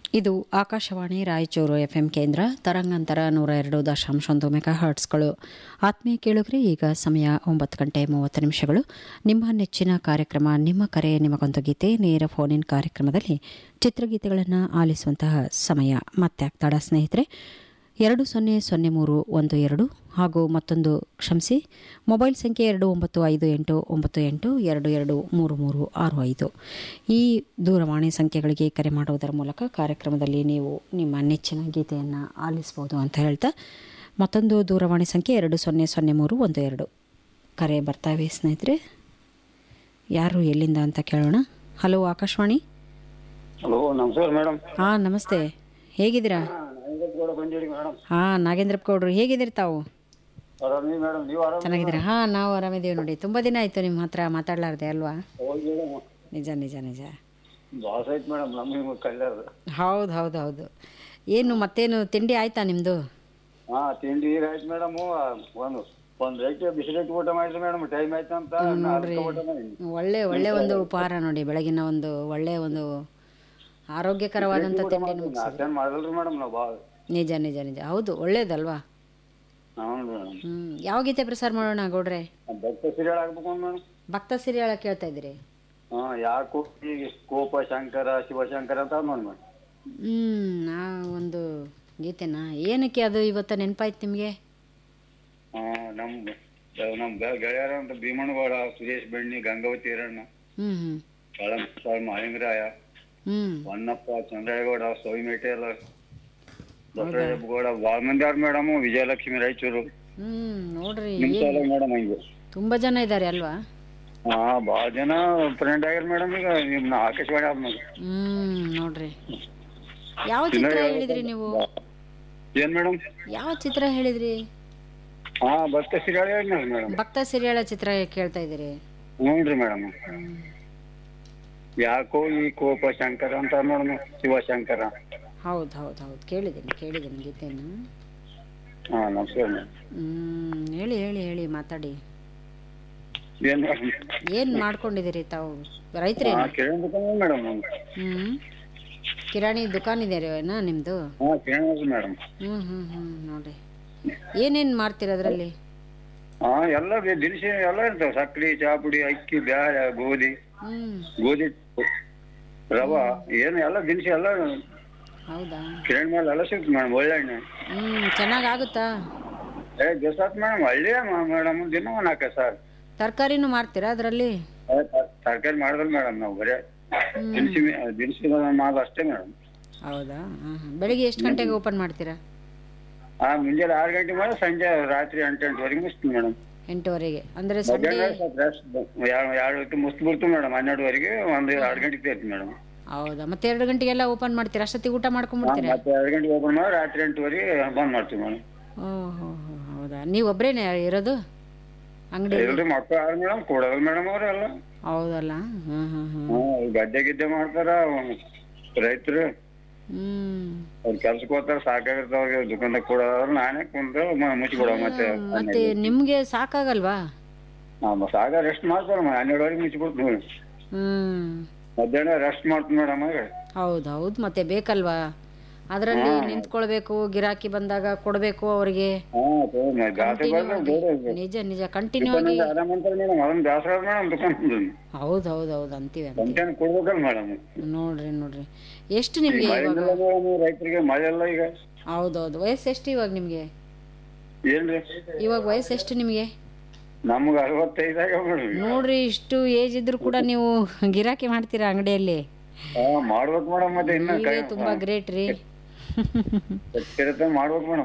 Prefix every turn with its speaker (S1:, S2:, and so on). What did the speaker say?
S1: ಇದು ಆಕಾಶವಾಣಿ ರಾಯಚೂರು ಎಫ್ಎಂ ಕೇಂದ್ರ ತರಂಗಾಂತರ ನೂರ ಎರಡು ದಶಾಂಶ ಒಂದು ಮೆಗಾ ಹರ್ಟ್ಸ್ಗಳು ಆತ್ಮೀಯ ಕೇಳುಗರೆ ಈಗ ಸಮಯ ಒಂಬತ್ತು ಗಂಟೆ ಮೂವತ್ತು ನಿಮಿಷಗಳು ನಿಮ್ಮ ನೆಚ್ಚಿನ ಕಾರ್ಯಕ್ರಮ ನಿಮ್ಮ ಕರೆ ನಿಮಗೊಂದು ಗೀತೆ ನೇರ ಫೋನ್ ಇನ್ ಕಾರ್ಯಕ್ರಮದಲ್ಲಿ ಚಿತ್ರಗೀತೆಗಳನ್ನು ಆಲಿಸುವಂತಹ ಸಮಯ ಮತ್ತೆ ಆಗ್ತಾಡ ಸ್ನೇಹಿತರೆ ಎರಡು ಸೊನ್ನೆ ಸೊನ್ನೆ ಮೂರು ಒಂದು ಎರಡು ಹಾಗೂ ಮತ್ತೊಂದು ಕ್ಷಮಿಸಿ ಮೊಬೈಲ್ ಸಂಖ್ಯೆ ಎರಡು ಒಂಬತ್ತು ಐದು ಎಂಟು ಒಂಬತ್ತು ಎಂಟು ಎರಡು ಎರಡು ಮೂರು ಮೂರು ಆರು ಐದು ಈ ದೂರವಾಣಿ ಸಂಖ್ಯೆಗಳಿಗೆ ಕರೆ ಮಾಡುವುದರ ಮೂಲಕ ಕಾರ್ಯಕ್ರಮದಲ್ಲಿ ನೀವು ನಿಮ್ಮ ನೆಚ್ಚಿನ ಗೀತೆಯನ್ನು ಆಲಿಸ್ಬೋದು ಅಂತ ಹೇಳ್ತಾ ಮತ್ತೊಂದು ದೂರವಾಣಿ ಸಂಖ್ಯೆ ಎರಡು ಸೊನ್ನೆ ಸೊನ್ನೆ ಮೂರು ಒಂದು ಎರಡು ಕರೆ ಬರ್ತಾವೆ ಸ್ನೇಹಿತರೆ ಯಾರು ಎಲ್ಲಿಂದ ಅಂತ ಕೇಳೋಣ ಹಲೋ ಆಕಾಶವಾಣಿ
S2: ಹಲೋ ನಮಸ್ಕಾರ ಮೇಡಮ್
S1: ಹಾಂ ನಮಸ್ತೆ ಹೇಗಿದ್ದೀರಾ
S2: ಕೂಡ ಬಂದಿರಿ ಮೇಡಮ್
S1: ಹಾಂ ನಾಗೇಂದ್ರಪ್ಪ ಗೌಡ್ರು ಹೇಗಿದ್ದೀರಿ ತಾವು
S2: ಆರಾಮಿ ಮೇಡಮ್ ನೀವು ಆರಾಮ
S1: ಚೆನ್ನಾಗಿದ್ದೀರಾ ಹಾಂ ನಾವು ಆರಾಮಿದ್ದೀವಿ ನೋಡಿ ತುಂಬ ದಿನ ಆಯಿತು ನಿಮ್ಮ ಹತ್ರ ಮಾತಾಡಲಾರ್ದೆ ಅಲ್ವಾ
S2: ಹೋಗಿ ಮೇಡಮ್
S1: ನಿಜ ನಿಜ ನಿಜ
S2: ಲಾಸ್ ಆಯ್ತು ಮೇಡಮ್ ನಮ್ಮ ನಿಮಗೆ ಕಲ್ಯಾರ್ದು
S1: ಹೌದು ಹೌದು ಹೌದು ಏನು ಮತ್ತೇನು ತಿಂಡಿ ಆಯ್ತಾ ನಿಮ್ಮದು
S2: ಹಾ ತಿಂಡಿ ಈಗ ಆಯ್ತು ಮೇಡಮ್ ಒಂದು ಒಂದು ರೈಟ್ ಬಿಸಿಲೈಟ್ ಊಟ ಮಾಡಿದ್ರು ಮೇಡಮ್ ಟೈಮ್ ಆಯ್ತು ಅಂತ ನಾ ಅದಕ್ಕೆ ಊಟ ಮಾಡಿದ್ನಿ
S1: ಒಳ್ಳೆ ಒಳ್ಳೆ ಒಂದು ಉಪಹಾರ ನೋಡಿ ಬೆಳಗಿನ ಒಂದು ಒಳ್ಳೆ ಒಂದು ಆರೋಗ್ಯಕರವಾದಂಥ ತಿಂಡಿನ
S2: ನಾಷ್ಟೇನು ಮಾಡಲ್ರಿ ಮೇಡಮ್ ನಾವು ಭಾಳ
S1: ನಿಜ ನಿಜ ನಿಜ ಹೌದು ಒಳ್ಳೇದಲ್ವಾ
S2: ಹ್ಞೂ ಮೇಡಮ್
S1: ಹ್ಞೂ ಯಾವ ಗೀತೆ ಪ್ರಸಾರ ಮಾಡೋಣ ಗೌಡ್ರೆ
S2: ಭಕ್ತ ಸೀರಿಯಲ್ ಆಗ್ಬೇಕು ಮೇಡಮ್
S1: ಭಕ್ತ ಸಿರಿಯಾಳ ಕೇಳ್ತಾ ಇದ್ದೀರಿ
S2: ಹಾ ಯಾಕೋ ಈಗ ಕೋಪ ಶಂಕರ ಶಿವಶಂಕರ ಅಂತ ಅದ್ ನೋಡಿ ಮೇಡಮ್
S1: ಹ್ಞೂ ನಾ ಒಂದು ಗೀತೆನಾ ಏನಕ್ಕೆ ಅದು ಇವತ್ತು ನೆನಪಾಯ್ತು ನಿಮಗೆ
S2: ಹಾ ನಮ್ಮ ನಮ್ಮ ಗೆಳೆಯರ ಅಂತ ಭೀಮಣ್ಣಗೌಡ ಸುರೇಶ್ ಬೆಣ್ಣಿ ಗಂಗಾವತಿ ಹಿರಣ್ಣ
S1: ಹ್ಞೂ ಹ್ಞೂ
S2: ಕಳಂ ಮಾಳಿಂಗರಾಯ
S1: ಹ್ಞೂ
S2: ಹೊನ್ನಪ್ಪ ಚಂದ್ರೇಗೌಡ ಸೋಯಿಮೇಟೆ ಎಲ್ಲ ಬಸವರಾಜಪ್ಪಗೌಡ ಭಾಳ ಮಂದಿ ಅವ್ರ ಮೇಡಮ್ ವಿಜಯಲಕ್ಷ್ಮಿ ರಾಯಚೂರು
S1: ಹ್ಞೂ ನೋಡ್ರಿ
S2: ನಿಮ್ ಸಲ ಮೇಡಮ್ ಹಂಗೆ
S1: ತುಂಬ ಜನ ಇದ್ದಾರೆ ಅಲ್ವಾ
S2: ಹಾ ಭಾಳ ಜನ ಫ್ರೆಂಡ್ ಆಗ್ಯಾರ ಮೇಡಮ್ ಈಗ ನಿಮ್ನ ಆಕಾಶವಾಣಿ ಆದ್ಮೇಲೆ
S1: ಹ್ಮ್ ನೋಡ್ರಿ ಯಾವ ಚಿತ್ರ ಹೇಳಿದ್ರಿ ನೀವು
S2: ಏನ್ ಮೇಡಮ್
S1: ಯಾವ ಚಿತ್ರ ಹೇಳಿದ್ರಿ
S2: ಹಾ ಭಕ್ತ ಸಿರಿಯಾಳಿ ಹೇಳಿದ್ನಲ್ಲ ಮೇಡಮ್
S1: ಭಕ್ತ ಸಿರಿಯಾಳ ಚಿತ್ರ ಕೇಳ್ತಾ ಇದ್ದೀರಿ
S2: ಹ್ಞೂನ್ರಿ ಮೇಡಮ್ ಯಾಕೋ ಈ ಕೋಪ ಶಂಕರ ಅಂತ ಮೇಡಮ್ ಶಿವಶಂಕರ
S1: ಹೌದು ಹೌದು ಹೌದು ಕೇಳಿದ್ದೀನಿ ಕೇಳಿದ್ದೀನಿ ಗೀತೆಯನ್ನು
S2: ಹಾ ನಮಸ್ಕಾರ ಮೇಡಮ್
S1: ಹ್ಮ್ ಹೇಳಿ ಹೇಳಿ ಹೇಳಿ ಮಾತಾಡಿ
S2: ಏನ್ ಮೇಡಮ್
S1: ಏನು ಮಾಡ್ಕೊಂಡಿದ್ದೀರಿ ತಾವು ರೈತರೇನು
S2: ಹಾ ಕಿರಣ್ ದುಕಾನ್ ಮೇಡಮ್
S1: ಹ್ಮ್ ಕಿರಾಣಿ ದುಕಾನ್ ಇದೆ ಏನಾ ನಿಮ್ಮದು
S2: ಹಾ ಕಿರಣ್ ಮೇಡಮ್
S1: ಹ್ಮ್ ಹ್ಮ್ ಹ್ಮ್ ನೋಡಿ ಏನೇನು ಮಾಡ್ತೀರ ಅದರಲ್ಲಿ
S2: ಹಾ ಎಲ್ಲ ಬೆ- ದಿನಸಿ ಎಲ್ಲ ಇರ್ತಾವ ಸಕ್ರಿ ಚಾಪುಡಿ ಅಕ್ಕಿ ಬ್ಯಾಳೆ ಗೋಧಿ
S1: ಹ್ಮ್
S2: ಗೋಧಿ ಹಿಟ್ಟು, ರವಾ ಏನು ಎಲ್ಲ ದಿನಸಿ ಎಲ್ಲ
S1: ಹೌದಾ
S2: ಕಿರಣ್ ಮೇಲೆ ಎಲ್ಲ ಸಿಗುತ್ತೆ ಮೇಡಮ್ ಒಳ್ಳೆ ಎಣ್ಣೆ
S1: ಹ್ಮ್ ಚೆನ್ನಾಗಾಗುತ್ತಾ
S2: ಏ ದಿವಸಾತ್ ಮೇಡಮ್ ಹಳ್ಳಿ ಮೇಡಮ್ ದಿನ ಒಂದು ನಾಲ್ಕು ಸರ್
S1: ತರಕಾರಿನೂ ಮಾಡ್ತೀರಾ ಅದರಲ್ಲಿ
S2: ತರಕಾರಿ ಮಾಡಿದ್ರೆ ಮೇಡಮ್ ನಾವು ಬರೇ ದಿನಸಿ ಮೇ- ದಿನಸಿ ಮಾಲ್ ಅಷ್ಟೇ ಮೇಡಮ್
S1: ಹೌದಾ ಹಾಂ ಹಾಂ ಬೆಳಿಗ್ಗೆ ಎಷ್ಟು ಗಂಟೆಗೆ ಓಪನ್ ಮಾಡ್ತೀರಾ
S2: ಹಾ ಮುಂಜಾನೆ ಆರು ಗಂಟೆ ಮೇಲೆ ಸಂಜೆ ರಾತ್ರಿ ಎಂಟು ಎಂಟುವರೆಗೆ ಮುಗಿಸ್ತೀವಿ ಮೇಡಮ್
S1: ಎಂಟೂವರೆಗೆ ಅಂದರೆ ಸಂಡೇ
S2: ಮಧ್ಯಾಹ್ನ ಸ್ವಲ್ಪ rest ಎರಡು ಎರಡು ಹೊತ್ತು ಮುಗಿಸ್ ಬಿಡ್ತು ಮೇಡಮ್ ಹನ್ನೆರಡುವರೆಗೆ ಒಂದು ಎರಡು ಗಂಟೆಗೆ ಇರ್ತೀವಿ ಮೇಡಮ್
S1: ಹೌದಾ ಮತ್ತೆ ಎರಡು ಗಂಟೆಗೆಲ್ಲ ಓಪನ್ ಮಾಡ್ತೀರಾ ಅಷ್ಟೊತ್ತಿಗೆ ಊಟ ಮಾಡ್ಕೊಂಡ್ಬಿಡ್ತೀರಾ
S2: ಮತ್ತೆ ಎರಡು ಗಂಟೆಗೆ ಓಪನ್ ಮಾಡಿ ರಾತ್ರಿ ಎಂಟುವರೆಗೆ ಬಂದ್ ಮಾಡ್ತೀವಿ ಮೇಡಮ್
S1: ಓಹೋ ಹೌದಾ ನೀವು ಒಬ್ಬರೇನೆ ಇರೋದು ಅಂಗಡಿ
S2: ಇಲ್ರಿ ಮಕ್ಕಳು ಯಾರು ಮೇಡಮ್ ಕೊಡೋದಲ್ಲ ಮೇಡಮ್ ಅವರೆಲ್ಲ
S1: ಹೌದಲ್ಲ ಹಾಂ ಹಾಂ ಹಾಂ
S2: ಹ್ಮ್ ಗದ್ದೆ ಗಿದ್ದೆ ಮಾಡ್ತಾರ ರೈತರು
S1: ಹ್ಮ್
S2: ಅವ್ರು ಕೆಲ್ಸಕ್ಕೆ ಹೋಗ್ತಾರ ಸಾಕಾಗಿರ್ತಾವ ಅವ್ರಿಗೆ ದುಕಾನ್ದಾಗ ಕೊಡೋದ್ರ ನಾನೇ ಕುಂತು ಮುಚ್ಚಿ ಕೊಡೋ ಮತ್ತೆ
S1: ಮತ್ತೆ ನಿಮಗೆ ಸಾಕಾಗಲ್ವಾ
S2: ಹಾ ಸಾಗ ರೆಸ್ಟ್ ಮಾಡ್ತಾರ ಹನ್ನೆರಡುವರೆಗೆ ಮುಚ್ಚಿ ಬಿಡ್ತು
S1: ಹ್ಮ್
S2: ಮಧ್ಯಾಹ್ನ ರೆಸ್ಟ್ ಮಾಡ್ತೀನಿ ಮೇಡಮ್
S1: ಹೌದು ಹೌದು ಮತ್ತೆ ಬೇಕಲ್ವಾ ಅದರಲ್ಲಿ ನಿಂತ್ಕೊಳ್ಬೇಕು ಗಿರಾಕಿ ಬಂದಾಗ ಕೊಡಬೇಕು ಅವರಿಗೆ
S2: ಹಾ ಬ್ಯಾಸರ ಬಂದ್ರೆ ಬೇರೆ
S1: ನಿಜ ನಿಜ ಕಂಟಿನ್ಯೂ ಆಗಿ
S2: ಆರಾಮ್ ಅಂತಾರೆ ಮೇಡಮ್ ಅದನ್ನ ಬ್ಯಾಸರ ಮೇಡಮ್ ದುಕಾನ್
S1: ಹೌದು ಹೌದು ಹೌದು ಅಂತೀವಿ ಅಂತೀವಿ
S2: ಕಂಟೆಂಟ್ ಕೊಡ್ಬೇಕಲ್ಲ ಮೇಡಮ್
S1: ನೋಡ್ರಿ ನೋಡ್ರಿ ಎಷ್ಟು ನಿಮಗೆ ಇವಾಗ
S2: ಮಳೆಲ್ಲ ಮೇಡಮ್ ರೈತರಿಗೆ ಮಳೆ ಎಲ್ಲ ಈಗ
S1: ಹೌದೌದು ವಯಸ್ಸು ಎಷ್ಟು ಇವಾಗ ನಿಮಗೆ
S2: ಏನ್ರಿ
S1: ಇವಾಗ ವಯಸ್ಸು ಎಷ್ಟು ನಿಮಗೆ
S2: ನಮ್ಗೆ ಅರವತ್ತೈದಾಗ ಮೇಡಮ್
S1: ನೋಡ್ರಿ ಇಷ್ಟು ಏಜ್ ಇದ್ರು ಕೂಡ ನೀವು ಗಿರಾಕಿ ಮಾಡ್ತೀರಾ ಅಂಗಡಿಯಲ್ಲಿ
S2: ಹಾ ಮಾಡ್ಬೇಕು ಮೇಡಮ್ ಮತ್ತೆ ಇನ್ನ
S1: ನೀವೇ ತುಂಬಾ ಗ್ರೇಟ್ ರೀ
S2: ಇರುತ್ತೆ ಮಾಡ್ಬೇಕು ಮೇಡಮ್